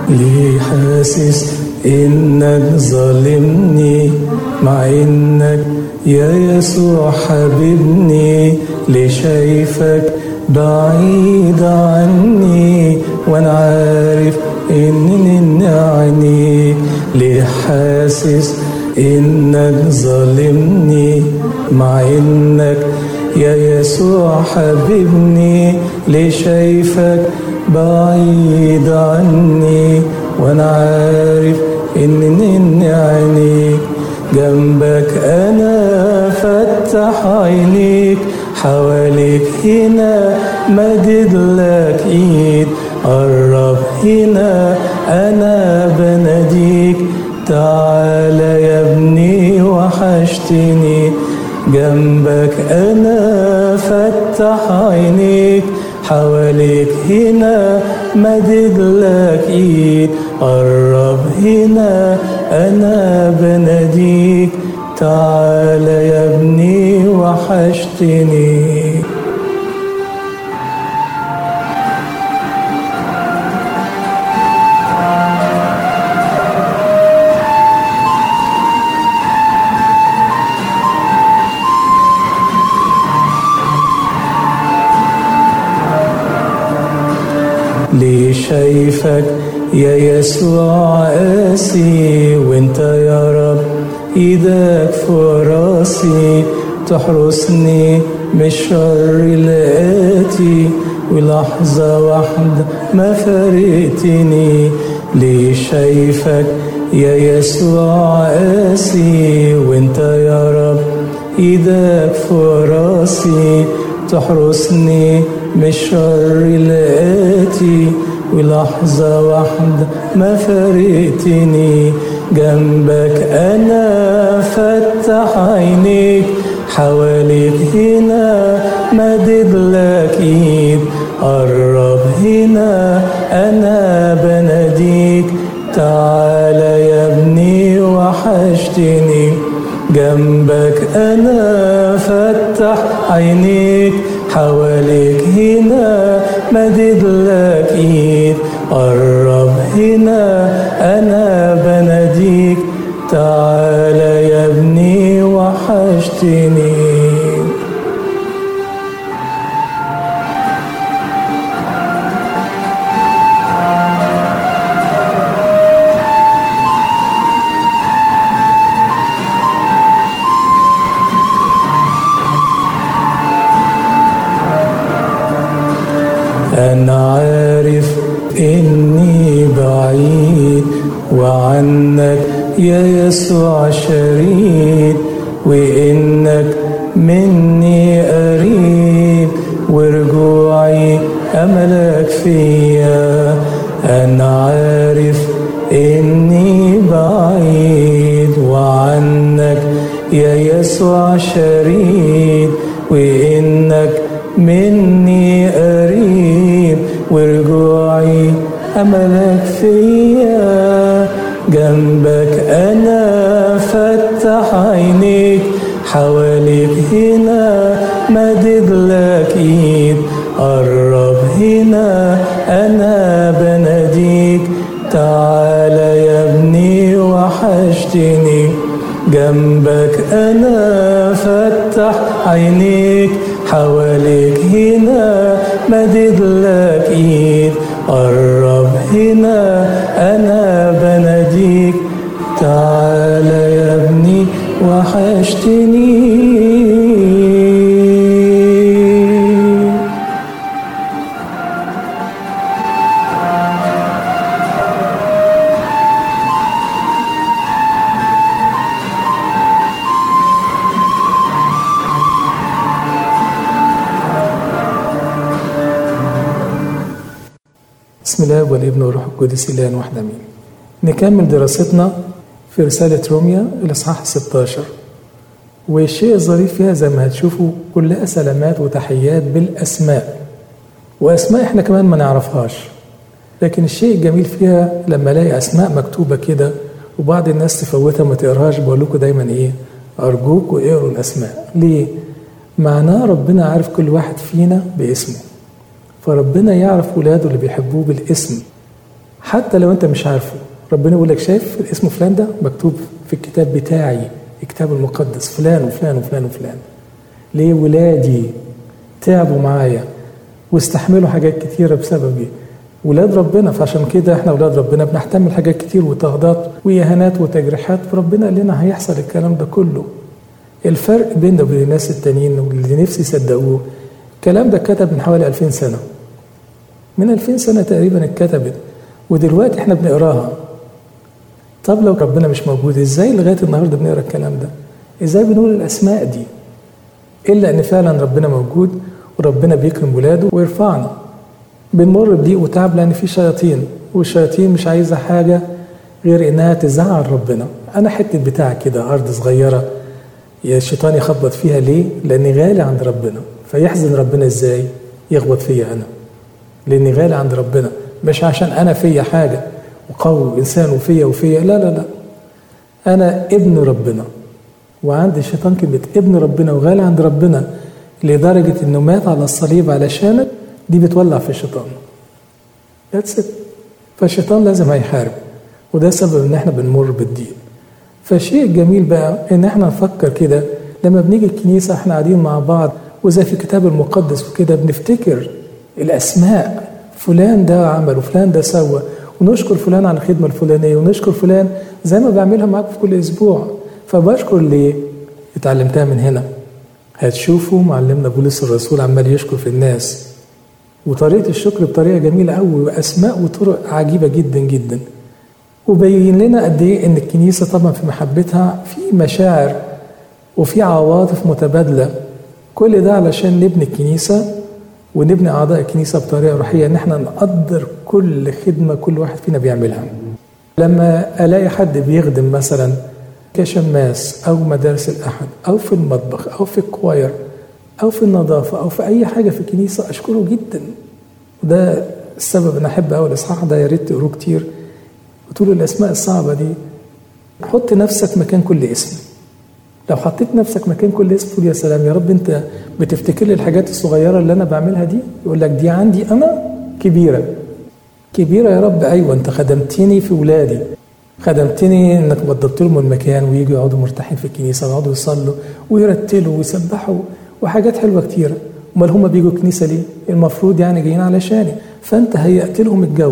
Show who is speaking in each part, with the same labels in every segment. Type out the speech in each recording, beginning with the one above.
Speaker 1: ليه حاسس انك ظالمني مع انك يا يسوع حبيبني ليه شايفك بعيد عني وانا عارف انني عينيك ليه حاسس انك ظالمني مع انك يا يسوع حبيبني ليه شايفك بعيد عني وانا عارف انني عينيك جنبك انا فتح عينيك حواليك هنا مدد لك ايد قرب هنا انا بناديك تعالى يا ابني وحشتني جنبك انا فتح عينيك حواليك هنا مدد لك ايد قرب هنا انا بناديك تعالى يا ابني وحشتني ليه شايفك يا يسوع قاسي وانت يا رب ايدك في راسي تحرسني من الشر الآتي ولحظة واحدة ما فارقتني ليه شايفك يا يسوع قاسي وانت يا رب ايدك في راسي تحرسني من الشر الآتي ولحظة واحدة ما فارقتني جنبك أنا فتح عينيك حواليك هنا مدد لك إيد قرب هنا أنا بناديك تعالى يا ابني وحشتني جنبك أنا فتح عينيك حواليك هنا مدد لك ايد قرب هنا انا بناديك تعالى يا ابني وحشتني أنا عارف إني بعيد وعنك يا يسوع شريد وإنك مني قريب ورجوعي أملك فيا أنا عارف إني بعيد وعنك يا يسوع شريد وإنك مني قريب ورجوعي أملك فيا جنبك أنا فتح عينيك حواليك هنا مدد لك إيد قرب هنا أنا بناديك تعالى يا ابني وحشتني جنبك أنا فتح عينيك حواليك هنا مدد لك ايد قرب هنا انا بناديك تعالى يا ابني وحشتني بسم الله والابن والروح القدس الان واحد امين. نكمل دراستنا في رسالة روميا الإصحاح 16 والشيء الظريف فيها زي ما هتشوفوا كلها سلامات وتحيات بالأسماء وأسماء إحنا كمان ما نعرفهاش لكن الشيء الجميل فيها لما ألاقي أسماء مكتوبة كده وبعض الناس تفوتها ما تقراهاش بقول لكم دايما إيه أرجوكوا اقروا الأسماء ليه؟ معناه ربنا عارف كل واحد فينا باسمه فربنا يعرف ولاده اللي بيحبوه بالاسم حتى لو انت مش عارفه ربنا يقول لك شايف اسمه فلان ده مكتوب في الكتاب بتاعي الكتاب المقدس فلان وفلان وفلان وفلان ليه ولادي تعبوا معايا واستحملوا حاجات كتيرة بسببي ولاد ربنا فعشان كده احنا ولاد ربنا بنحتمل حاجات كتير وتغضات وإهانات وتجريحات فربنا قال لنا هيحصل الكلام ده كله الفرق بيننا وبين الناس التانيين واللي نفسي يصدقوه الكلام ده اتكتب من حوالي 2000 سنة من 2000 سنة تقريبا اتكتبت ودلوقتي احنا بنقراها طب لو ربنا مش موجود ازاي لغاية النهاردة بنقرا الكلام ده ازاي بنقول الأسماء دي إلا أن فعلا ربنا موجود وربنا بيكرم ولاده ويرفعنا بنمر بضيق وتعب لأن في شياطين والشياطين مش عايزة حاجة غير إنها تزعل ربنا أنا حتة بتاع كده أرض صغيرة يا الشيطان يخبط فيها ليه؟ لأني غالي عند ربنا فيحزن ربنا إزاي؟ يخبط فيا أنا لأني غالي عند ربنا مش عشان أنا فيا حاجة وقوي إنسان وفيا وفيا لا لا لا أنا ابن ربنا وعند الشيطان كلمة ابن ربنا وغالي عند ربنا لدرجة إنه مات على الصليب علشانك دي بتولع في الشيطان That's it. فالشيطان لازم هيحارب وده سبب إن إحنا بنمر بالضيق فالشيء الجميل بقى إن إحنا نفكر كده لما بنيجي الكنيسة إحنا قاعدين مع بعض وزي في الكتاب المقدس وكده بنفتكر الأسماء فلان ده عمل وفلان ده سوى ونشكر فلان على الخدمة الفلانية ونشكر فلان زي ما بعملها معاكم في كل أسبوع فبشكر ليه؟ اتعلمتها من هنا هتشوفوا معلمنا بولس الرسول عمال يشكر في الناس وطريقة الشكر بطريقة جميلة قوي وأسماء وطرق عجيبة جدا جدا وبين لنا قد إيه إن الكنيسة طبعا في محبتها في مشاعر وفي عواطف متبادلة كل ده علشان نبني الكنيسة ونبني أعضاء الكنيسة بطريقة روحية إن إحنا نقدر كل خدمة كل واحد فينا بيعملها لما ألاقي حد بيخدم مثلا كشماس أو مدارس الأحد أو في المطبخ أو في الكواير أو في النظافة أو في أي حاجة في الكنيسة أشكره جدا وده السبب أنا أحب أول إصحاح ده يا ريت تقروه كتير وتقولوا الأسماء الصعبة دي حط نفسك مكان كل اسم لو حطيت نفسك مكان كل اسم تقول يا سلام يا رب أنت بتفتكر لي الحاجات الصغيرة اللي أنا بعملها دي يقول لك دي عندي أنا كبيرة كبيرة يا رب أيوة أنت خدمتني في ولادي خدمتني انك وضبت لهم المكان ويجوا يقعدوا مرتاحين في الكنيسه ويقعدوا يصلوا ويرتلوا ويسبحوا وحاجات حلوه كتيره امال هم بيجوا الكنيسه ليه؟ المفروض يعني جايين علشاني فانت هيأت لهم الجو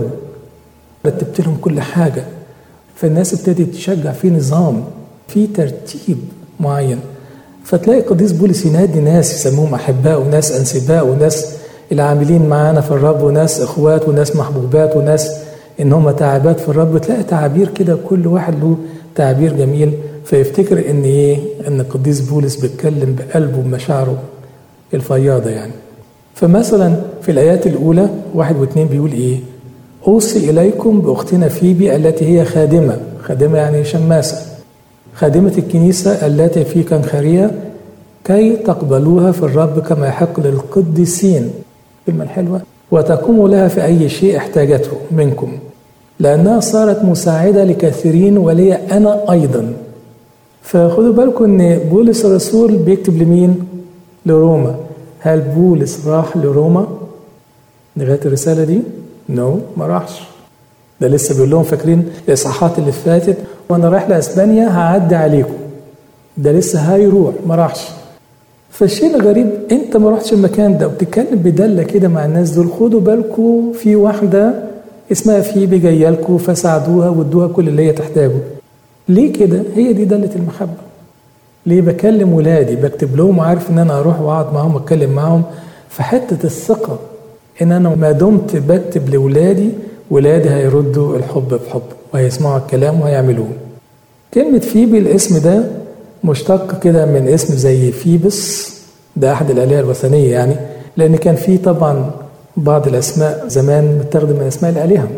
Speaker 1: رتبت لهم كل حاجه فالناس ابتدت تشجع في نظام في ترتيب معين فتلاقي قديس بولس ينادي ناس يسموهم احباء وناس انسباء وناس العاملين معانا في الرب وناس اخوات وناس محبوبات وناس ان هم تعبات في الرب تلاقي تعابير كده كل واحد له تعبير جميل فيفتكر ان ايه ان القديس بولس بيتكلم بقلبه ومشاعره الفياضه يعني فمثلا في الايات الاولى واحد واثنين بيقول ايه اوصي اليكم باختنا فيبي التي هي خادمه خادمه يعني شماسه خادمه الكنيسه التي في كنخريه كي تقبلوها في الرب كما يحق للقديسين كلمه حلوه وتقوموا لها في اي شيء احتاجته منكم لأنها صارت مساعدة لكثيرين ولي أنا أيضا فخدوا بالكم أن بولس الرسول بيكتب لمين؟ لروما هل بولس راح لروما لغاية الرسالة دي؟ نو no, ما راحش ده لسه بيقول لهم فاكرين الإصحاحات اللي فاتت وأنا رايح لأسبانيا هعدي عليكم ده لسه هيروح ما راحش فالشيء الغريب انت ما رحتش المكان ده وبتتكلم بدله كده مع الناس دول خدوا بالكم في واحده اسمها فيبي جايه لكم فساعدوها وادوها كل اللي هي تحتاجه ليه كده هي دي دله المحبه ليه بكلم ولادي بكتب لهم وعارف ان انا اروح واقعد معاهم واتكلم معاهم فحته الثقه ان انا ما دمت بكتب لاولادي ولادي هيردوا الحب بحب وهيسمعوا الكلام وهيعملوه كلمه فيبي الاسم ده مشتق كده من اسم زي فيبس ده احد الالهه الوثنيه يعني لان كان في طبعا بعض الاسماء زمان متاخده من اسماء الالهه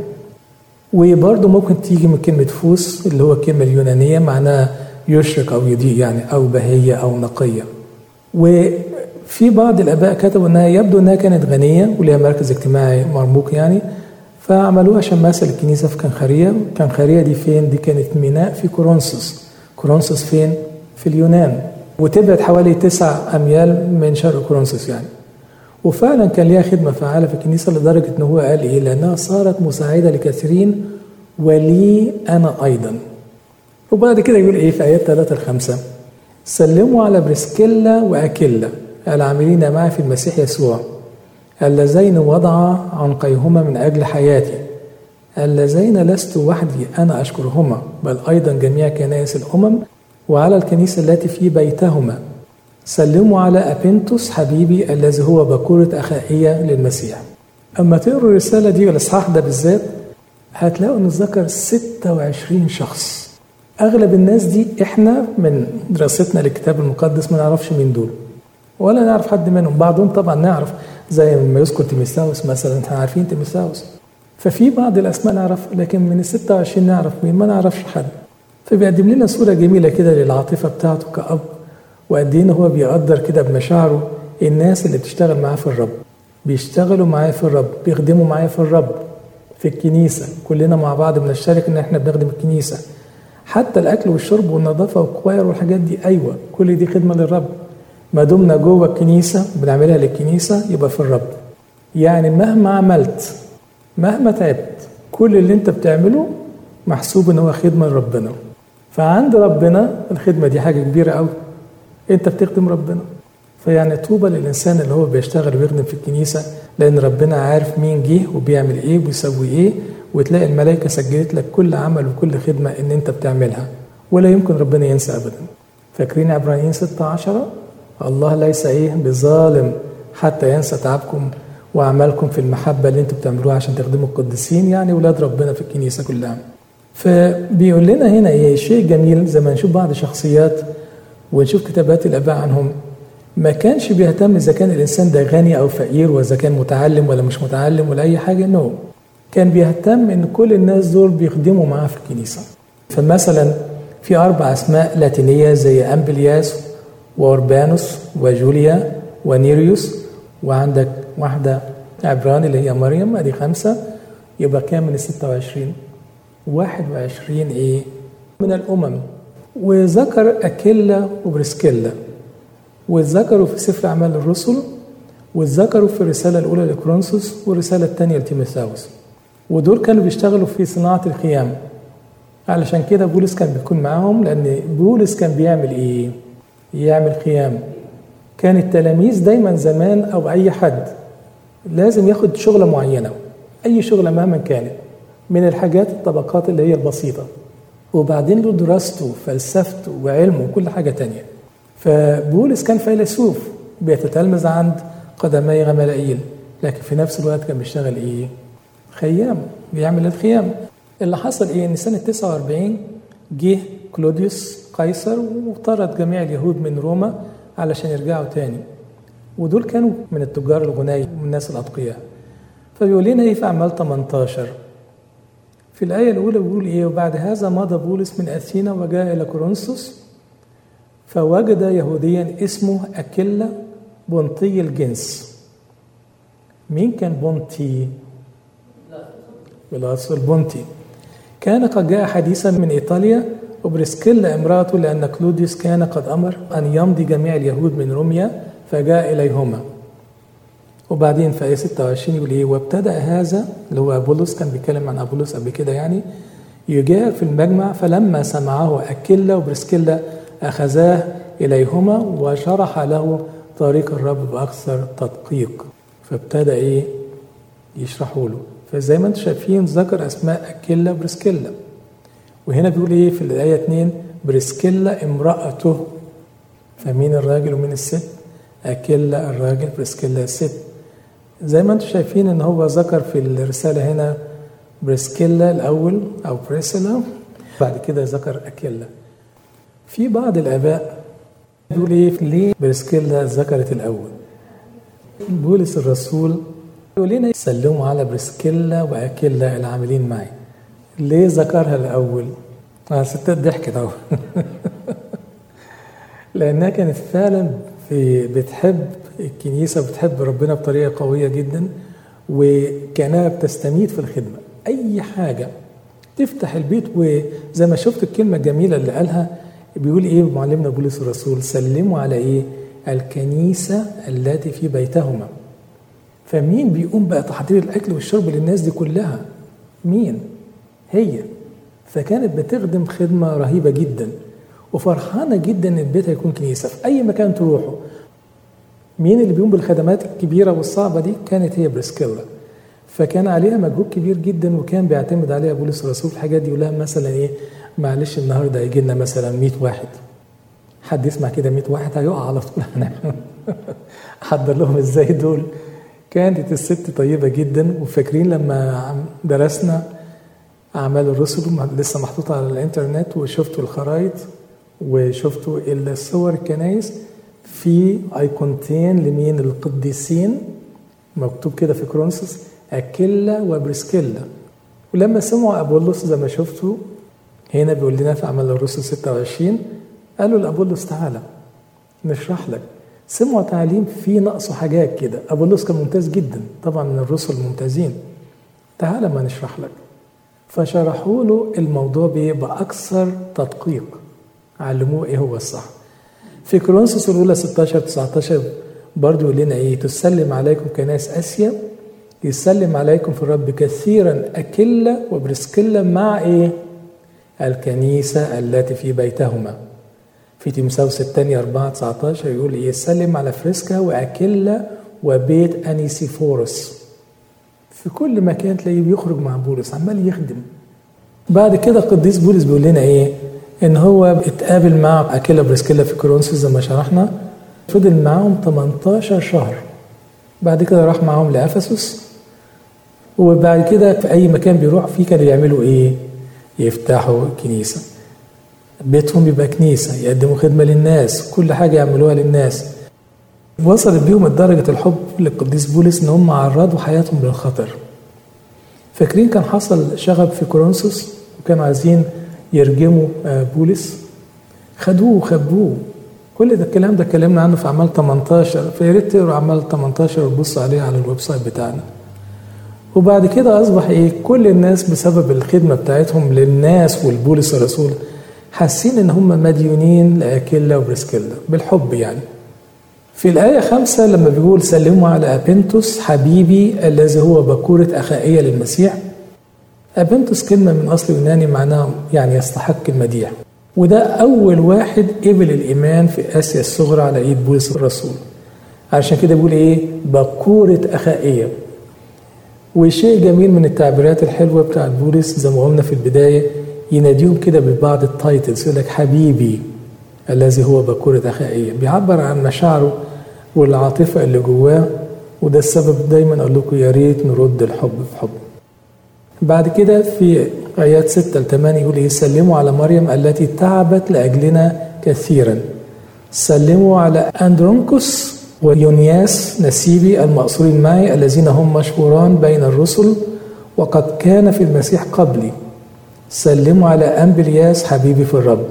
Speaker 1: وبرضه ممكن تيجي من كلمه فوس اللي هو الكلمه اليونانيه معناها يشرق او يضيء يعني او بهيه او نقيه وفي بعض الاباء كتبوا انها يبدو انها كانت غنيه وليها مركز اجتماعي مرموق يعني فعملوها شماسه للكنيسه في كنخاريه كنخاريه دي فين دي كانت ميناء في كورنثوس كورنثوس فين في اليونان وتبعد حوالي تسع أميال من شرق كورنثوس يعني وفعلا كان ليها خدمة فعالة في الكنيسة لدرجة إن هو قال إيه لأنها صارت مساعدة لكثيرين ولي أنا أيضا وبعد كده يقول إيه في آيات 3 الخمسة سلموا على بريسكيلا وأكيلا العاملين معي في المسيح يسوع اللذين وضعا عنقيهما من أجل حياتي اللذين لست وحدي أنا أشكرهما بل أيضا جميع كنائس الأمم وعلى الكنيسة التي في بيتهما سلموا على أبنتوس حبيبي الذي هو بكورة أخائية للمسيح أما تقروا الرسالة دي والإصحاح ده بالذات هتلاقوا إن ذكر 26 شخص أغلب الناس دي إحنا من دراستنا للكتاب المقدس ما نعرفش مين دول ولا نعرف حد منهم بعضهم طبعا نعرف زي ما يذكر تيموثاوس مثلا احنا عارفين تيموثاوس ففي بعض الاسماء نعرف لكن من ال 26 نعرف مين ما نعرفش حد فبيقدم لنا صوره جميله كده للعاطفه بتاعته كاب وقد ايه هو بيقدر كده بمشاعره الناس اللي بتشتغل معاه في الرب بيشتغلوا معاه في الرب بيخدموا معاه في الرب في الكنيسه كلنا مع بعض بنشترك ان احنا بنخدم الكنيسه حتى الاكل والشرب والنظافه والكواير والحاجات دي ايوه كل دي خدمه للرب ما دمنا جوه الكنيسه بنعملها للكنيسه يبقى في الرب يعني مهما عملت مهما تعبت كل اللي انت بتعمله محسوب ان هو خدمه لربنا فعند ربنا الخدمه دي حاجه كبيره قوي انت بتخدم ربنا فيعني طوبى للانسان اللي هو بيشتغل ويخدم في الكنيسه لان ربنا عارف مين جه وبيعمل ايه وبيسوي ايه وتلاقي الملائكه سجلت لك كل عمل وكل خدمه ان انت بتعملها ولا يمكن ربنا ينسى ابدا فاكرين عبرانيين 16 الله ليس ايه بظالم حتى ينسى تعبكم واعمالكم في المحبه اللي انتم بتعملوها عشان تخدموا القديسين يعني ولاد ربنا في الكنيسه كلها. فبيقول لنا هنا ايه شيء جميل زي ما نشوف بعض شخصيات ونشوف كتابات الاباء عنهم ما كانش بيهتم اذا كان الانسان ده غني او فقير واذا كان متعلم ولا مش متعلم ولا اي حاجه نو كان بيهتم ان كل الناس دول بيخدموا معاه في الكنيسه فمثلا في اربع اسماء لاتينيه زي امبلياس وأوربانوس وجوليا ونيريوس وعندك واحدة عبراني اللي هي مريم ادي خمسة يبقى كام من ال 26 21 ايه من الأمم وذكر أكيلا وبرسكيلا وذكروا في سفر أعمال الرسل وذكروا في الرسالة الأولى لكرونسوس والرسالة الثانية لتيموثاوس ودول كانوا بيشتغلوا في صناعة الخيام علشان كده بولس كان بيكون معاهم لأن بولس كان بيعمل إيه؟ يعمل خيام كان التلاميذ دايما زمان او اي حد لازم ياخد شغله معينه اي شغله مهما كانت من الحاجات الطبقات اللي هي البسيطه وبعدين له دراسته وفلسفته وعلمه وكل حاجه تانية فبولس كان فيلسوف بيتتلمذ عند قدمي غملائيل لكن في نفس الوقت كان بيشتغل ايه خيام بيعمل الخيام اللي حصل ايه ان سنه 49 جه كلوديوس قيصر وطرد جميع اليهود من روما علشان يرجعوا تاني ودول كانوا من التجار الغني من الناس الأتقياء فبيقول لنا ايه في أعمال 18 في الآية الأولى بيقول إيه وبعد هذا مضى بولس من أثينا وجاء إلى كورنثوس فوجد يهوديا اسمه أكيلا بونطي الجنس مين كان بونتي؟ بالأصل بونتي كان قد جاء حديثا من إيطاليا وبرسكيلا امرأته لأن كلوديوس كان قد أمر أن يمضي جميع اليهود من روميا فجاء إليهما وبعدين في آية 26 يقول إيه وابتدأ هذا اللي هو أبولس كان بيتكلم عن أبولس قبل كده يعني يجاهر في المجمع فلما سمعه أكيلا وبرسكيلا أخذاه إليهما وشرح له طريق الرب بأكثر تدقيق فابتدأ إيه يشرحوا له فزي ما انتم شايفين ذكر أسماء أكيلا وبرسكيلا وهنا بيقول ايه في الايه 2 بريسكيلا امراته فمين الراجل ومين الست اكيلا الراجل بريسكيلا الست زي ما انتم شايفين ان هو ذكر في الرساله هنا بريسكيلا الاول او بريسيلا بعد كده ذكر اكيلا في بعض الاباء بيقول ايه ليه بريسكيلا ذكرت الاول بولس الرسول يقول لنا سلموا على بريسكيلا واكيلا العاملين معي ليه ذكرها الأول؟ آه ستات ضحكت أهو لأنها كانت فعلا في بتحب الكنيسة وبتحب ربنا بطريقة قوية جدا وكانها بتستميت في الخدمة أي حاجة تفتح البيت وزي ما شفت الكلمة الجميلة اللي قالها بيقول إيه معلمنا بولس الرسول سلموا على إيه؟ الكنيسة التي في بيتهما فمين بيقوم بقى تحضير الاكل والشرب للناس دي كلها مين هي فكانت بتخدم خدمه رهيبه جدا وفرحانه جدا ان البيت هيكون كنيسه في اي مكان تروحوا مين اللي بيقوم بالخدمات الكبيره والصعبه دي كانت هي بريسكيلا فكان عليها مجهود كبير جدا وكان بيعتمد عليها بولس الرسول في الحاجات دي يقول لها مثلا ايه معلش النهارده هيجي لنا مثلا 100 واحد حد يسمع كده 100 واحد هيقع على طول حضر لهم ازاي دول كانت الست طيبه جدا وفاكرين لما درسنا اعمال الرسل لسه محطوطه على الانترنت وشفتوا الخرايط وشفتوا الصور الكنايس في ايقونتين لمين القديسين مكتوب كده في كرونسوس اكيلا وبريسكيلا ولما سمعوا ابولس زي ما شفتوا هنا بيقول لنا في اعمال الرسل 26 قالوا لابولس تعالى نشرح لك سمعوا تعليم فيه نقصه حاجات كده ابولس كان ممتاز جدا طبعا من الرسل الممتازين تعالى ما نشرح لك فشرحوا له الموضوع بيبقى اكثر تدقيق علموه ايه هو الصح في كورنثوس الاولى 16 19 برضه يقول لنا ايه تسلم عليكم كناس اسيا يسلم عليكم في الرب كثيرا اكله وبرسكله مع ايه الكنيسه التي في بيتهما في تيمساوس الثانية 4 19 يقول ايه يسلم على فريسكا واكله وبيت انيسيفورس في كل مكان تلاقيه بيخرج مع بولس عمال يخدم بعد كده القديس بولس بيقول لنا ايه ان هو اتقابل مع اكيلا بريسكيلا في كورنثوس زي ما شرحنا فضل معاهم 18 شهر بعد كده راح معاهم لافسس وبعد كده في اي مكان بيروح فيه كانوا يعملوا ايه يفتحوا كنيسه بيتهم يبقى كنيسه يقدموا خدمه للناس كل حاجه يعملوها للناس وصلت بيهم درجة الحب للقديس بولس إن هم عرضوا حياتهم للخطر. فاكرين كان حصل شغب في كورنثوس وكانوا عايزين يرجموا بولس خدوه وخبوه كل ده الكلام ده اتكلمنا عنه في اعمال 18 فيا ريت تقروا اعمال 18 وتبصوا عليها على الويب سايت بتاعنا. وبعد كده اصبح ايه كل الناس بسبب الخدمه بتاعتهم للناس والبولس الرسول حاسين ان هم مديونين لاكيلا وبريسكيلا بالحب يعني. في الآية خمسة لما بيقول سلموا على أبنتوس حبيبي الذي هو بكورة أخائية للمسيح أبنتوس كلمة من أصل يوناني معناها يعني يستحق المديح وده أول واحد قبل الإيمان في آسيا الصغرى على إيد بولس الرسول عشان كده بيقول إيه بكورة أخائية وشيء جميل من التعبيرات الحلوة بتاعت بولس زي ما قلنا في البداية يناديهم كده ببعض التايتلز يقول لك حبيبي الذي هو بكورة أخائية بيعبر عن مشاعره والعاطفة اللي جواه وده السبب دايما أقول لكم يا ريت نرد الحب بحب بعد كده في آيات 6 ل 8 يقول إيه سلموا على مريم التي تعبت لأجلنا كثيرا سلموا على أندرونكوس ويونياس نسيبي المأسورين معي الذين هم مشهوران بين الرسل وقد كان في المسيح قبلي سلموا على أنبلياس حبيبي في الرب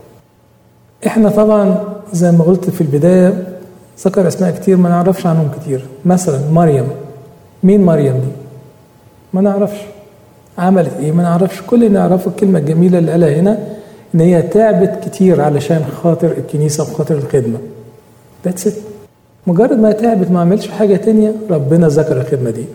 Speaker 1: احنا طبعا زي ما قلت في البداية ذكر أسماء كتير ما نعرفش عنهم كتير مثلا مريم مين مريم دي ما نعرفش عملت ايه ما نعرفش كل اللي نعرفه الكلمة الجميلة اللي قالها هنا ان هي تعبت كتير علشان خاطر الكنيسة وخاطر الخدمة ذاتس ات مجرد ما تعبت ما عملش حاجة تانية ربنا ذكر الخدمة دي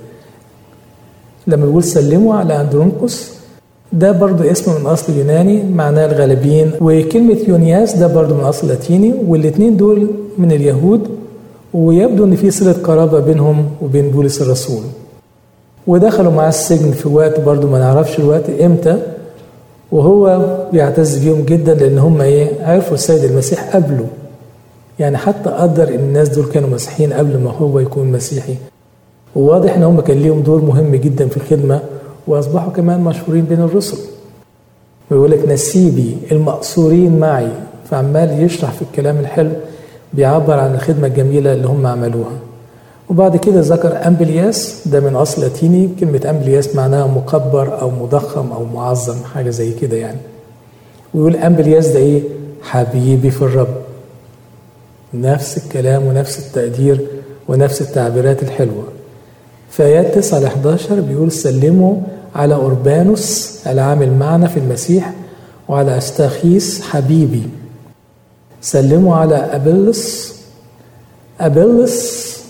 Speaker 1: لما بيقول سلموا على أندرونكوس ده برضو اسم من أصل يوناني معناه الغالبين وكلمة يونياس ده برضو من أصل لاتيني والاتنين دول من اليهود ويبدو ان في صلة قرابة بينهم وبين بولس الرسول ودخلوا معاه السجن في وقت برضو ما نعرفش الوقت امتى وهو بيعتز بيهم جدا لان هم ايه عرفوا السيد المسيح قبله يعني حتى قدر ان الناس دول كانوا مسيحيين قبل ما هو يكون مسيحي وواضح ان هم كان ليهم دور مهم جدا في الخدمه واصبحوا كمان مشهورين بين الرسل ويقول لك نسيبي المقصورين معي فعمال يشرح في الكلام الحلو بيعبر عن الخدمه الجميله اللي هم عملوها وبعد كده ذكر امبلياس ده من اصل لاتيني كلمه امبلياس معناها مكبر او مضخم او معظم حاجه زي كده يعني ويقول امبلياس ده ايه حبيبي في الرب نفس الكلام ونفس التقدير ونفس التعبيرات الحلوه في آيات 9 ل 11 بيقول سلموا على أوربانوس العامل معنا في المسيح وعلى أستاخيس حبيبي سلموا على أبلس أبلس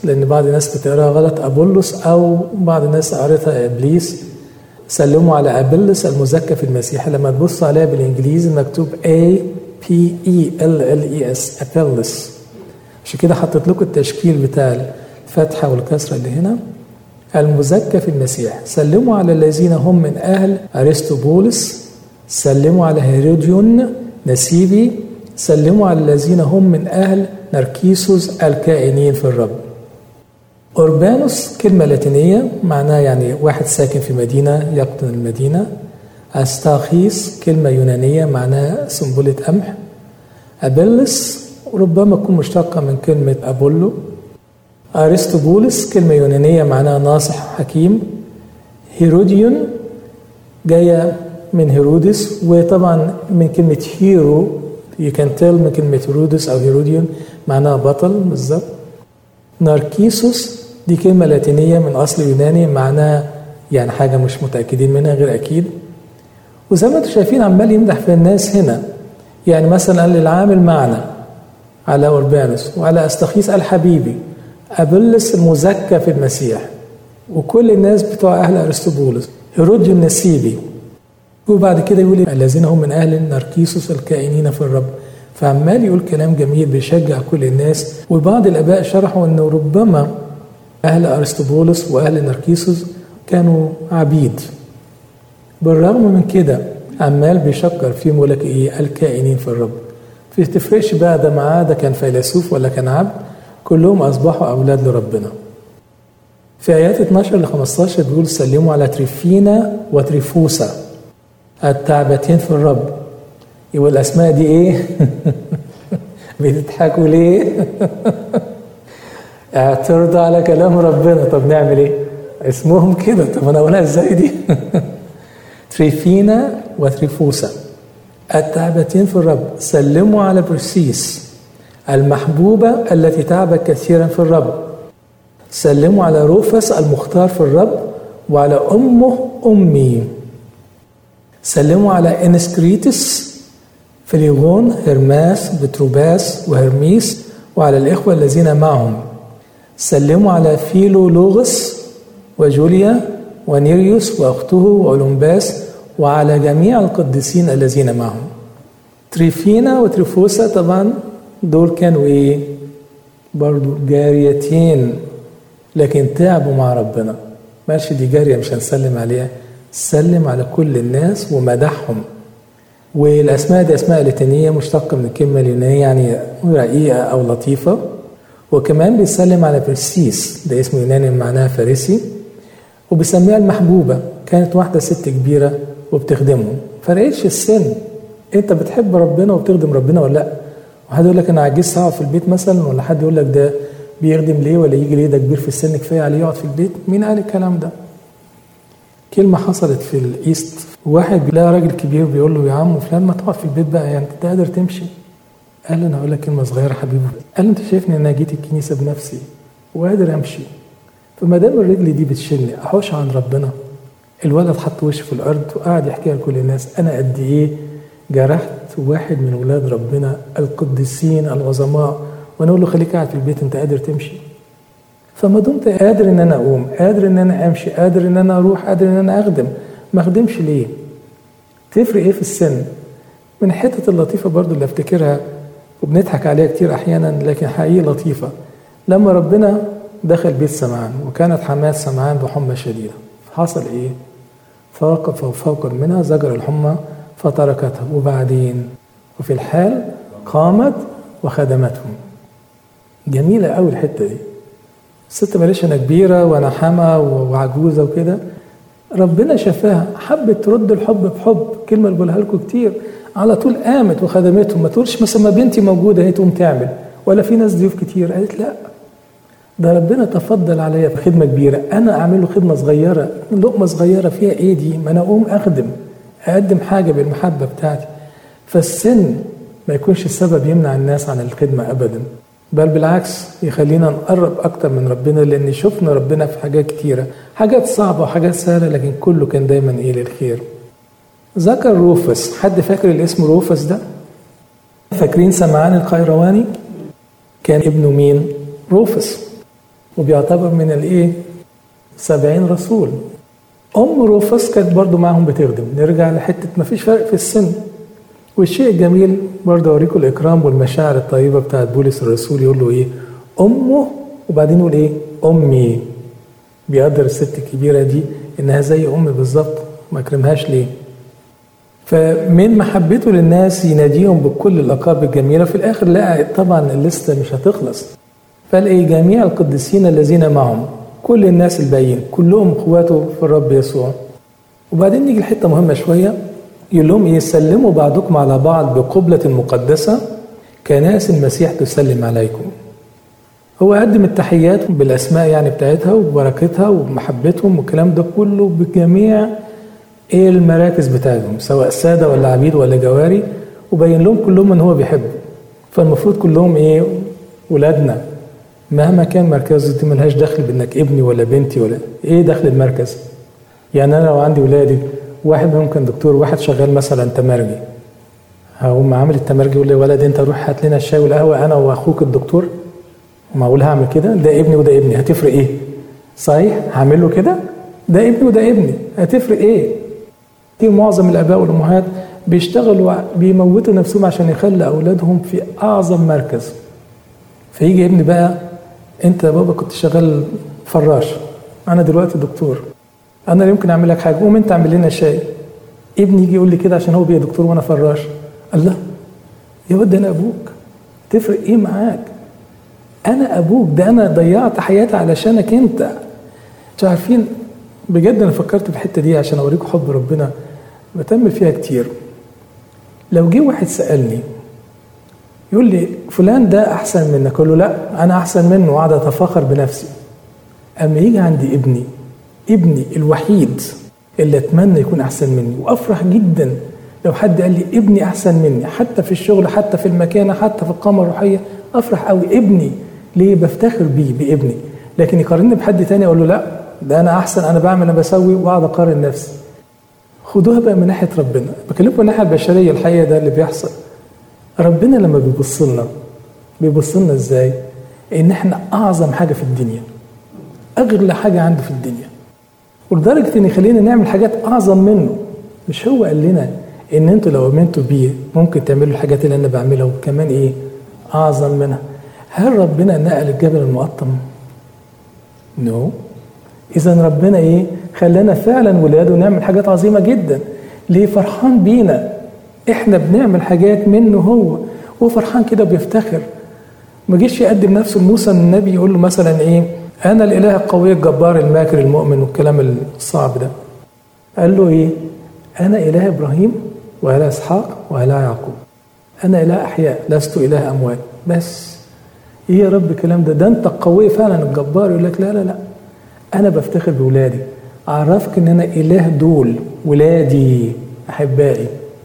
Speaker 1: لأن بعض الناس بتقراها غلط أبولس أو بعض الناس قريتها إبليس سلموا على أبلس المزكى في المسيح لما تبص عليها بالإنجليزي مكتوب A P E L L E S أبلس عشان كده حطيت لكم التشكيل بتاع الفتحة والكسرة اللي هنا المزكى في المسيح سلموا على الذين هم من أهل أرسطوبولس سلموا على هيروديون نسيبي سلموا على الذين هم من أهل نركيسوس الكائنين في الرب أوربانوس كلمة لاتينية معناها يعني واحد ساكن في مدينة يقطن المدينة أستاخيس كلمة يونانية معناها سنبلة قمح أبلس ربما تكون مشتقة من كلمة أبولو أرسطوبولس كلمة يونانية معناها ناصح حكيم هيروديون جاية من هيرودس وطبعا من كلمة هيرو you can tell من كلمة هيرودس أو هيروديون معناها بطل بالظبط ناركيسوس دي كلمة لاتينية من أصل يوناني معناها يعني حاجة مش متأكدين منها غير أكيد وزي ما انتم شايفين عمال يمدح في الناس هنا يعني مثلا قال للعامل معنا على أوربانوس وعلى أستخيس الحبيبي أبلس المزكى في المسيح وكل الناس بتوع أهل أرسطوبولس هيروديو النسيبي وبعد كده يقول الذين هم من أهل نركيسوس الكائنين في الرب فعمال يقول كلام جميل بيشجع كل الناس وبعض الآباء شرحوا أنه ربما أهل أرسطوبولس وأهل نركيسوس كانوا عبيد بالرغم من كده عمال بيشكر فيهم يقول لك إيه الكائنين في الرب في تفرقش بقى ده معاه ده كان فيلسوف ولا كان عبد كلهم أصبحوا أولاد لربنا في آيات 12 ل 15 بيقول سلموا على تريفينا وتريفوسا التعبتين في الرب يبقى الأسماء دي إيه؟ بتضحكوا ليه؟ اعترضوا على كلام ربنا طب نعمل إيه؟ اسمهم كده طب أنا أقولها إزاي دي؟ تريفينا وتريفوسا التعبتين في الرب سلموا على برسيس المحبوبة التي تعبت كثيرا في الرب سلموا على روفس المختار في الرب وعلى أمه أمي سلموا على إنسكريتس فليغون هرماس بتروباس وهرميس وعلى الإخوة الذين معهم سلموا على فيلو لوغس وجوليا ونيريوس وأخته وأولمباس وعلى جميع القديسين الذين معهم تريفينا وتريفوسا طبعا دول كانوا ايه برضو جاريتين لكن تعبوا مع ربنا ماشي دي جارية مش هنسلم عليها سلم على كل الناس ومدحهم والأسماء دي أسماء لاتينية مشتقة من الكلمة اليونانية يعني رقيقة أو لطيفة وكمان بيسلم على برسيس ده اسمه يوناني معناها فارسي وبيسميها المحبوبة كانت واحدة ست كبيرة وبتخدمهم فرقتش السن انت بتحب ربنا وبتخدم ربنا ولا لا وحد يقول لك انا عجزت اقعد في البيت مثلا ولا حد يقول لك ده بيخدم ليه ولا يجي ليه ده كبير في السن كفايه عليه يقعد في البيت مين قال الكلام ده كلمه حصلت في الايست واحد بيلاقي راجل كبير بيقول له يا عم فلان ما تقعد في البيت بقى يعني انت قادر تمشي قال له انا هقول لك كلمه صغيره حبيبي قال له انت شايفني ان انا جيت الكنيسه بنفسي وقادر امشي فما دام الرجل دي بتشيلني احوش عن ربنا الولد حط وشه في الارض وقعد يحكيها لكل الناس انا قد ايه جرحت واحد من ولاد ربنا القديسين العظماء وانا اقول له خليك قاعد في البيت انت قادر تمشي فما دمت قادر ان انا اقوم قادر ان انا امشي قادر ان انا اروح قادر ان انا اخدم ما اخدمش ليه تفرق ايه في السن من الحتة اللطيفة برضو اللي افتكرها وبنضحك عليها كتير احيانا لكن حقيقي لطيفة لما ربنا دخل بيت سمعان وكانت حماة سمعان بحمى شديدة حصل ايه فوقف وفوق منها زجر الحمى فتركتها وبعدين وفي الحال قامت وخدمتهم جميلة قوي الحتة دي الست معلش أنا كبيرة وأنا حما وعجوزة وكده ربنا شافاها حبت ترد الحب بحب كلمة اللي بقولها لكم كتير على طول قامت وخدمتهم ما تقولش مثلا ما بنتي موجودة هي تقوم تعمل ولا في ناس ضيوف كتير قالت لا ده ربنا تفضل عليا بخدمة كبيرة أنا أعمل له خدمة صغيرة لقمة صغيرة فيها إيه دي ما أنا أقوم أخدم أقدم حاجة بالمحبة بتاعتي فالسن ما يكونش السبب يمنع الناس عن الخدمة أبدا بل بالعكس يخلينا نقرب أكتر من ربنا لأن شفنا ربنا في حاجات كتيرة حاجات صعبة وحاجات سهلة لكن كله كان دايما إيه للخير ذكر روفس حد فاكر الاسم روفس ده فاكرين سمعان القيرواني كان ابنه مين روفس وبيعتبر من الايه سبعين رسول ام روفس كانت برضو معاهم بتخدم نرجع لحته ما فيش فرق في السن والشيء الجميل برضه اوريكم الاكرام والمشاعر الطيبه بتاعت بولس الرسول يقول له ايه امه وبعدين يقول ايه امي بيقدر الست الكبيره دي انها زي امي بالظبط ما اكرمهاش ليه فمن محبته للناس يناديهم بكل الالقاب الجميله في الاخر لقى طبعا الليسته مش هتخلص فقال ايه جميع القديسين الذين معهم كل الناس الباقيين كلهم اخواته في الرب يسوع وبعدين نيجي لحته مهمه شويه يقول لهم ايه سلموا بعضكم على بعض بقبلة مقدسة كناس المسيح تسلم عليكم هو قدم التحيات بالاسماء يعني بتاعتها وبركتها ومحبتهم والكلام ده كله بجميع ايه المراكز بتاعتهم سواء ساده ولا عبيد ولا جواري وبين لهم كلهم ان هو بيحبه فالمفروض كلهم ايه ولادنا مهما كان مركزه دي ملهاش دخل بانك ابني ولا بنتي ولا ايه دخل المركز يعني انا لو عندي ولادي واحد ممكن دكتور واحد شغال مثلا تمرجي هقوم عامل التمرجي يقول لي ولد انت روح هات لنا الشاي والقهوه انا واخوك الدكتور معقول هعمل كده ده ابني وده ابني هتفرق ايه صحيح هعمل له كده ده ابني وده ابني هتفرق ايه دي معظم الاباء والامهات بيشتغلوا بيموتوا نفسهم عشان يخلي اولادهم في اعظم مركز فيجي ابني بقى انت يا بابا كنت شغال فراش انا دلوقتي دكتور انا يمكن اعمل لك حاجه قوم انت اعمل لنا شاي ابني يجي يقول لي كده عشان هو بيه دكتور وانا فراش الله يا ود انا ابوك تفرق ايه معاك انا ابوك ده انا ضيعت حياتي علشانك انت انتوا عارفين بجد انا فكرت في الحته دي عشان اوريكم حب ربنا بتامل فيها كتير لو جه واحد سالني يقول لي فلان ده احسن منك اقول له لا انا احسن منه وقاعد اتفاخر بنفسي اما يجي عندي ابني ابني الوحيد اللي اتمنى يكون احسن مني وافرح جدا لو حد قال لي ابني احسن مني حتى في الشغل حتى في المكانه حتى في القامه الروحيه افرح قوي ابني ليه بفتخر بيه بابني لكن يقارني بحد تاني اقول له لا ده انا احسن انا بعمل انا بسوي واقعد اقارن نفسي خدوها بقى من ناحيه ربنا بكلمكم من الناحيه البشريه الحقيقه ده اللي بيحصل ربنا لما بيبص لنا بيبص لنا ازاي ان احنا اعظم حاجه في الدنيا اغلى حاجه عنده في الدنيا ولدرجه ان يخلينا نعمل حاجات اعظم منه مش هو قال لنا ان انتوا لو امنتوا بيه ممكن تعملوا الحاجات اللي انا بعملها وكمان ايه اعظم منها هل ربنا نقل الجبل المقطم نو no. اذا ربنا ايه خلانا فعلا ولاده نعمل حاجات عظيمه جدا ليه فرحان بينا احنا بنعمل حاجات منه هو هو فرحان كده بيفتخر ما جيش يقدم نفسه لموسى النبي يقول له مثلا ايه انا الاله القوي الجبار الماكر المؤمن والكلام الصعب ده قال له ايه انا اله ابراهيم واله اسحاق واله يعقوب انا اله احياء لست اله اموات بس ايه يا رب الكلام ده ده انت القوي فعلا الجبار يقول لك لا لا لا انا بفتخر بولادي اعرفك ان انا اله دول ولادي احبائي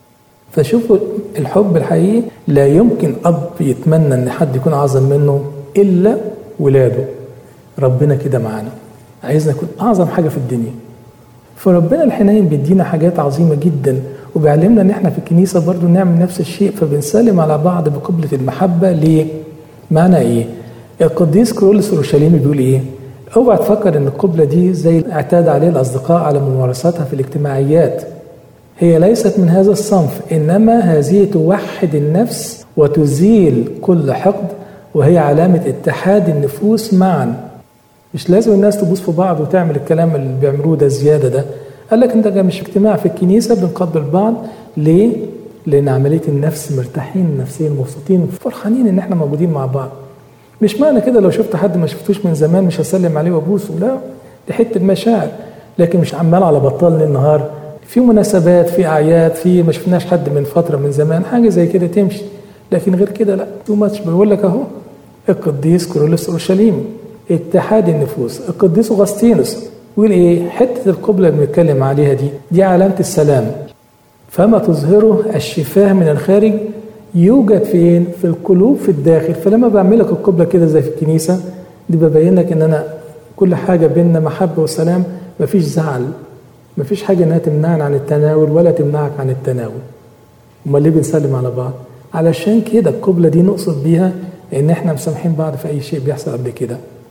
Speaker 1: فشوفوا الحب الحقيقي لا يمكن اب يتمنى ان حد يكون اعظم منه الا ولاده ربنا كده معانا عايزنا نكون اعظم حاجه في الدنيا فربنا الحنين بيدينا حاجات عظيمه جدا وبيعلمنا ان احنا في الكنيسه برضو نعمل نفس الشيء فبنسلم على بعض بقبله المحبه ليه؟ معنى ايه؟ القديس كرولس اورشليمي بيقول ايه؟ اوعى تفكر ان القبله دي زي اعتاد عليه الاصدقاء على ممارساتها في الاجتماعيات هي ليست من هذا الصنف انما هذه توحد النفس وتزيل كل حقد وهي علامه اتحاد النفوس معا مش لازم الناس تبوس في بعض وتعمل الكلام اللي بيعملوه ده زياده ده قال لك انت مش اجتماع في الكنيسه بنقبل بعض ليه؟ لان عمليه النفس مرتاحين نفسيا مبسوطين فرحانين ان احنا موجودين مع بعض مش معنى كده لو شفت حد ما شفتوش من زمان مش هسلم عليه وابوسه لا دي حته مشاعر لكن مش عمال على بطال ليل نهار في مناسبات في اعياد في ما شفناش حد من فتره من زمان حاجه زي كده تمشي لكن غير كده لا تو ماتش بقول لك اهو القديس كورولوس اورشليم اتحاد النفوس القديس اغسطينوس يقول ايه حته القبله اللي بنتكلم عليها دي دي علامه السلام فما تظهره الشفاه من الخارج يوجد فين في القلوب في الداخل فلما بعمل لك القبله كده زي في الكنيسه دي ببين لك ان انا كل حاجه بيننا محبه وسلام مفيش زعل مفيش حاجه انها تمنعني عن التناول ولا تمنعك عن التناول امال ليه بنسلم على بعض علشان كده القبله دي نقصد بيها ان احنا مسامحين بعض في اي شيء بيحصل قبل كده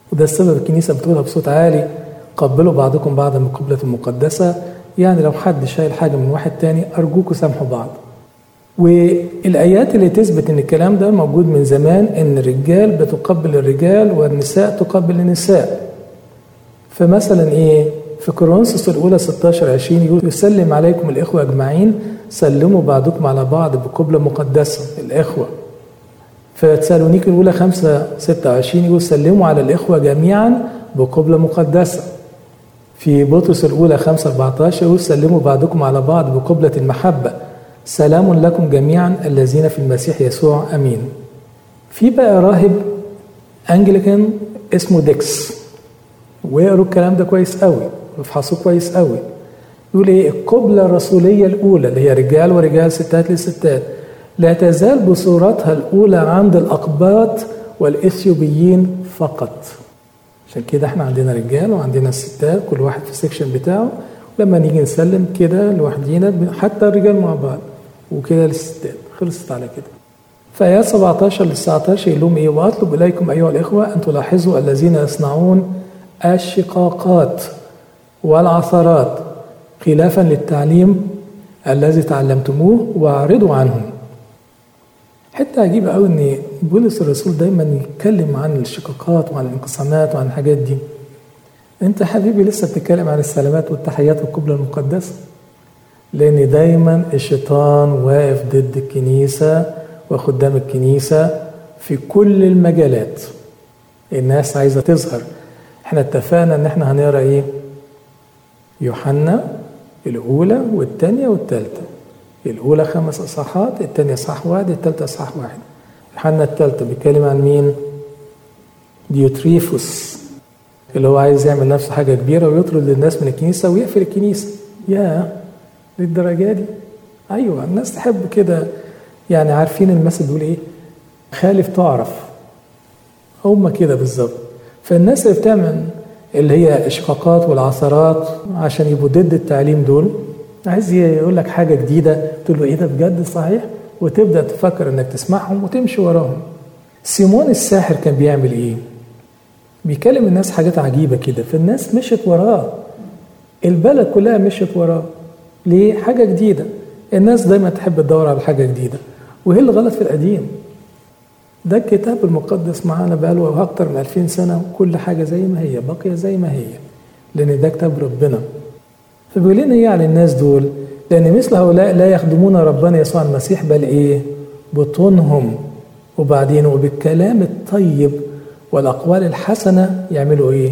Speaker 1: وده السبب الكنيسة بتقولها بصوت عالي قبلوا بعضكم بعضا بقبلة المقدسة يعني لو حد شايل حاجة من واحد تاني أرجوكوا سامحوا بعض والآيات اللي تثبت إن الكلام ده موجود من زمان إن الرجال بتقبل الرجال والنساء تقبل النساء فمثلا إيه في كورنثوس الأولى 16 20 يقول يسلم عليكم الإخوة أجمعين سلموا بعضكم على بعض بقبلة مقدسة الإخوة في تسالونيك الأولى 5 26 يقول سلموا على الإخوة جميعا بقبلة مقدسة في بطرس الأولى 5 14 يقول سلموا بعضكم على بعض بقبلة المحبة سلام لكم جميعا الذين في المسيح يسوع أمين في بقى راهب أنجليكان اسمه ديكس ويقروا الكلام ده كويس قوي ويفحصوه كويس قوي يقول ايه القبلة الرسولية الأولى اللي هي رجال ورجال ستات لستات لا تزال بصورتها الأولى عند الأقباط والإثيوبيين فقط عشان كده احنا عندنا رجال وعندنا الستات كل واحد في السكشن بتاعه لما نيجي نسلم كده لوحدينا حتى الرجال مع بعض وكده للستات خلصت على كده فآيات 17 ل 19 يقول لهم ايه واطلب اليكم ايها الاخوه ان تلاحظوا الذين يصنعون الشقاقات والعثرات خلافا للتعليم الذي تعلمتموه واعرضوا عنهم حتة عجيبة قوي ان بولس الرسول دايما يتكلم عن الشقاقات وعن الانقسامات وعن الحاجات دي انت حبيبي لسه بتتكلم عن السلامات والتحيات والقبلة المقدسة لان دايما الشيطان واقف ضد الكنيسة وخدام الكنيسة في كل المجالات الناس عايزة تظهر احنا اتفقنا ان احنا هنقرا ايه يوحنا الاولى والثانيه والثالثه الاولى خمس اصحاحات الثانيه اصحاح واحد الثالثه اصحاح واحد يوحنا الثالثه بيتكلم عن مين ديوتريفوس اللي هو عايز يعمل نفسه حاجه كبيره ويطرد الناس من الكنيسه ويقفل الكنيسه يا للدرجه دي ايوه الناس تحب كده يعني عارفين المثل بيقول ايه خالف تعرف هم كده بالظبط فالناس اللي بتعمل اللي هي الاشقاقات والعثرات عشان يبقوا ضد التعليم دول عايز يقول لك حاجه جديده تقول له ايه ده بجد صحيح وتبدا تفكر انك تسمعهم وتمشي وراهم سيمون الساحر كان بيعمل ايه بيكلم الناس حاجات عجيبه كده فالناس مشت وراه البلد كلها مشت وراه ليه حاجه جديده الناس دايما تحب تدور على حاجه جديده وايه اللي غلط في القديم ده الكتاب المقدس معانا بقاله أكتر من 2000 سنة وكل حاجة زي ما هي باقية زي ما هي لأن ده كتاب ربنا فبيقول لنا إيه على الناس دول لأن مثل هؤلاء لا يخدمون ربنا يسوع المسيح بل إيه بطونهم وبعدين وبالكلام الطيب والأقوال الحسنة يعملوا إيه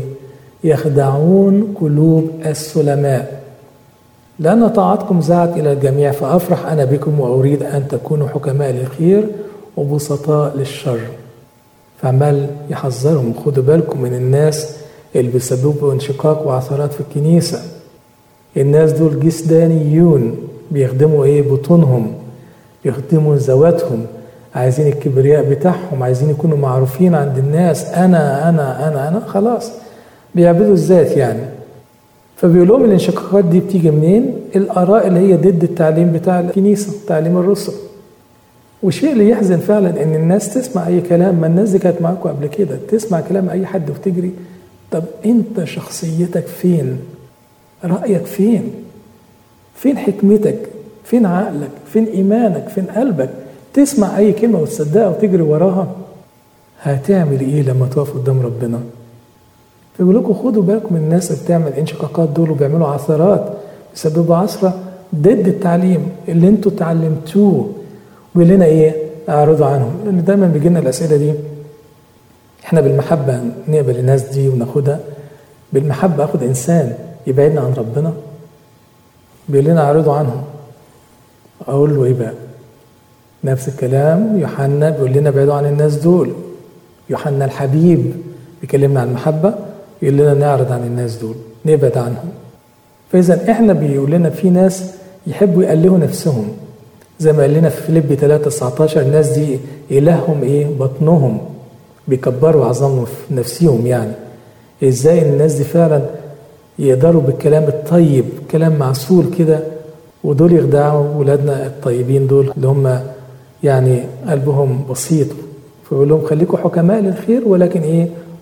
Speaker 1: يخدعون قلوب السلماء لأن طاعتكم زعت إلى الجميع فأفرح أنا بكم وأريد أن تكونوا حكماء للخير وبسطاء للشر فعمال يحذرهم خدوا بالكم من الناس اللي بيسببوا انشقاق وعثرات في الكنيسة الناس دول جسدانيون بيخدموا ايه بطونهم يخدموا ذواتهم عايزين الكبرياء بتاعهم عايزين يكونوا معروفين عند الناس انا انا انا انا خلاص بيعبدوا الذات يعني فبيقول لهم الانشقاقات دي بتيجي منين الاراء اللي هي ضد التعليم بتاع الكنيسه تعليم الرسل والشيء اللي يحزن فعلا ان الناس تسمع اي كلام ما الناس دي كانت معاكم قبل كده تسمع كلام اي حد وتجري طب انت شخصيتك فين رايك فين فين حكمتك فين عقلك فين ايمانك فين قلبك تسمع اي كلمه وتصدقها وتجري وراها هتعمل ايه لما تقف قدام ربنا فيقول لكم خدوا بالكم من الناس اللي بتعمل انشقاقات دول وبيعملوا عثرات بيسببوا عثره ضد التعليم اللي انتوا اتعلمتوه بيقول لنا ايه اعرضوا عنهم لان دايما بيجي لنا الاسئله دي احنا بالمحبه نقبل الناس دي وناخدها بالمحبه اخد انسان يبعدنا عن ربنا بيقول لنا اعرضوا عنهم اقول له ايه بقى نفس الكلام يوحنا بيقول لنا ابعدوا عن الناس دول يوحنا الحبيب بيكلمنا عن المحبه يقول لنا نعرض عن الناس دول نبعد عنهم فاذا احنا بيقول لنا في ناس يحبوا يألهوا نفسهم زي ما قال لنا في فيليب 3 19 الناس دي إلههم إيه؟ بطنهم بيكبروا عظمهم في نفسهم يعني إزاي الناس دي فعلا يقدروا بالكلام الطيب كلام معسول كده ودول يخدعوا ولادنا الطيبين دول اللي هم يعني قلبهم بسيط فيقول لهم خليكم حكماء للخير ولكن ايه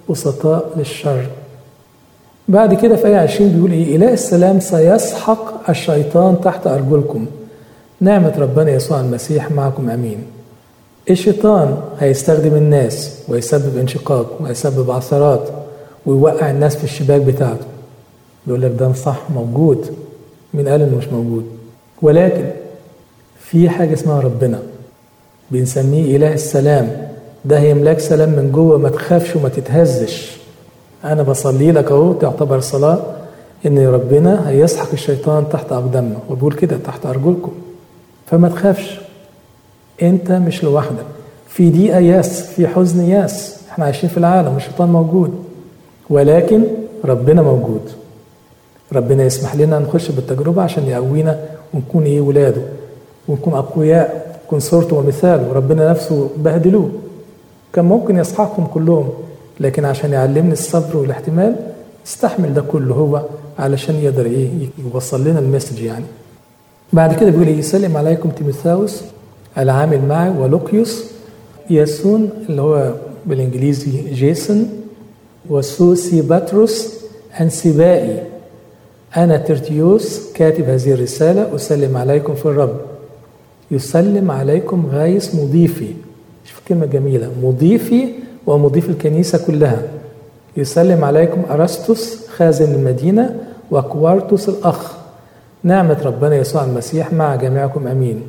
Speaker 1: وسطاء للشر بعد كده في آية 20 بيقول إيه إله السلام سيسحق الشيطان تحت أرجلكم نعمة ربنا يسوع المسيح معكم أمين الشيطان هيستخدم الناس ويسبب انشقاق ويسبب عثرات ويوقع الناس في الشباك بتاعته يقول لك ده صح موجود مين قال انه مش موجود ولكن في حاجه اسمها ربنا بنسميه اله السلام ده هيملاك سلام من جوه ما تخافش وما تتهزش انا بصلي لك اهو تعتبر صلاه ان ربنا هيسحق الشيطان تحت اقدامنا وبيقول كده تحت ارجلكم فما تخافش انت مش لوحدك في ضيقه ياس في حزن ياس احنا عايشين في العالم الشيطان موجود ولكن ربنا موجود ربنا يسمح لنا نخش بالتجربة عشان يقوينا ونكون ايه ولاده ونكون أقوياء نكون صورته ومثاله وربنا نفسه بهدلوه كان ممكن يسحقهم كلهم لكن عشان يعلمني الصبر والاحتمال استحمل ده كله هو علشان يقدر ايه يوصل لنا المسج يعني بعد كده بيقول يسلم عليكم تيموثاوس العامل معي ولوقيوس ياسون اللي هو بالانجليزي جيسون وسوسي باتروس انسبائي أنا ترتيوس كاتب هذه الرسالة أسلم عليكم في الرب يسلم عليكم غايس مضيفي شوف كلمة جميلة مضيفي ومضيف الكنيسة كلها يسلم عليكم أرسطس خازن المدينة وكوارتوس الأخ نعمة ربنا يسوع المسيح مع جميعكم أمين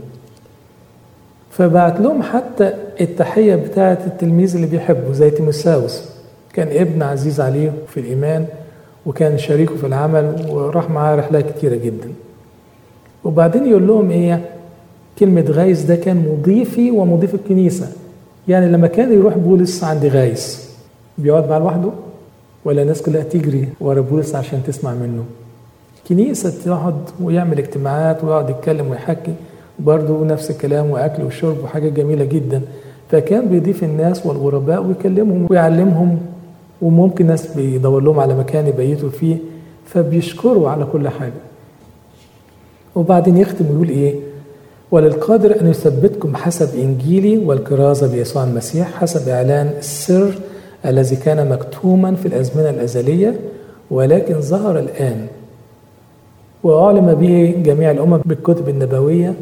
Speaker 1: فبعت لهم حتى التحية بتاعة التلميذ اللي بيحبه زي تيموساوس كان ابن عزيز عليه في الإيمان وكان شريكه في العمل وراح معاه رحلات كتيرة جدا وبعدين يقول لهم ايه كلمة غايس ده كان مضيفي ومضيف الكنيسة يعني لما كان يروح بولس عند غايس بيقعد معاه لوحده ولا الناس كلها تجري ورا بولس عشان تسمع منه كنيسة تقعد ويعمل اجتماعات ويقعد يتكلم ويحكي برضه نفس الكلام وأكل وشرب وحاجات جميلة جدا فكان بيضيف الناس والغرباء ويكلمهم ويعلمهم وممكن ناس بيدور لهم على مكان يبيتوا فيه فبيشكروا على كل حاجة وبعدين يختم ويقول إيه وللقادر أن يثبتكم حسب إنجيلي والكرازة بيسوع المسيح حسب إعلان السر الذي كان مكتوما في الأزمنة الأزلية ولكن ظهر الآن وأعلم به جميع الأمم بالكتب النبوية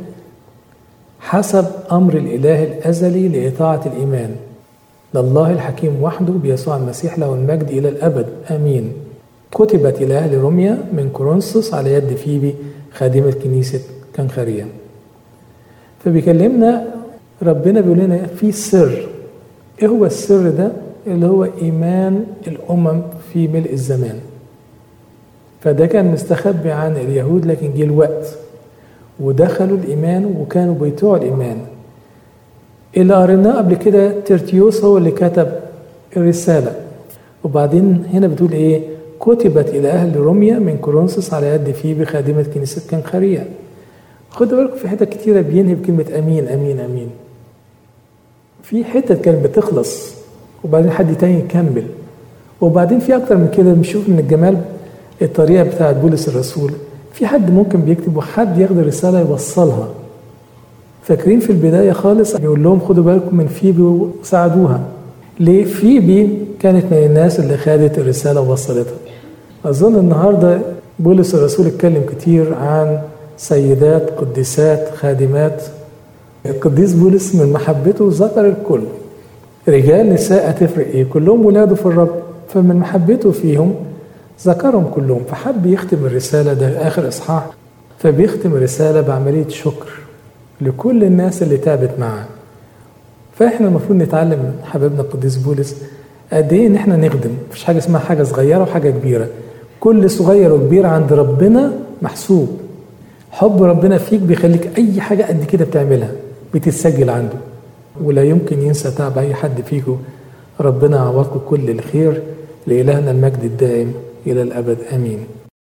Speaker 1: حسب أمر الإله الأزلي لإطاعة الإيمان لله الحكيم وحده بيسوع المسيح له المجد إلى الأبد آمين كتبت إلى أهل روميا من كورنثوس على يد فيبي خادمة كنيسة كنخرية فبيكلمنا ربنا بيقول لنا في سر ايه هو السر ده اللي هو ايمان الامم في ملء الزمان فده كان مستخبي عن اليهود لكن جه الوقت ودخلوا الايمان وكانوا بيتوع الايمان اللي قريناه قبل كده ترتيوس هو اللي كتب الرسالة وبعدين هنا بتقول ايه كتبت إلى أهل روميا من كورنثوس على يد فيبي خادمة كنيسة كنخرية خدوا بالكم في حتت كتيرة بينهي بكلمة أمين أمين أمين في حتت كانت بتخلص وبعدين حد تاني يكمل وبعدين في أكتر من كده بنشوف من الجمال الطريقة بتاعت بولس الرسول في حد ممكن بيكتب وحد ياخد الرسالة يوصلها فاكرين في البداية خالص يقول لهم خدوا بالكم من فيبي وساعدوها ليه فيبي كانت من الناس اللي خدت الرسالة ووصلتها أظن النهاردة بولس الرسول اتكلم كتير عن سيدات قديسات خادمات القديس بولس من محبته ذكر الكل رجال نساء هتفرق ايه كلهم ولاده في الرب فمن محبته فيهم ذكرهم كلهم فحب يختم الرسالة ده آخر إصحاح فبيختم الرسالة بعملية شكر لكل الناس اللي تعبت معاه فاحنا المفروض نتعلم حبيبنا القديس بولس قد ايه ان احنا نخدم مفيش حاجه اسمها حاجه صغيره وحاجه كبيره كل صغير وكبير عند ربنا محسوب حب ربنا فيك بيخليك اي حاجه قد كده بتعملها بتتسجل عنده ولا يمكن ينسى تعب اي حد فيكم ربنا يعوضكم كل الخير لالهنا المجد الدائم الى الابد امين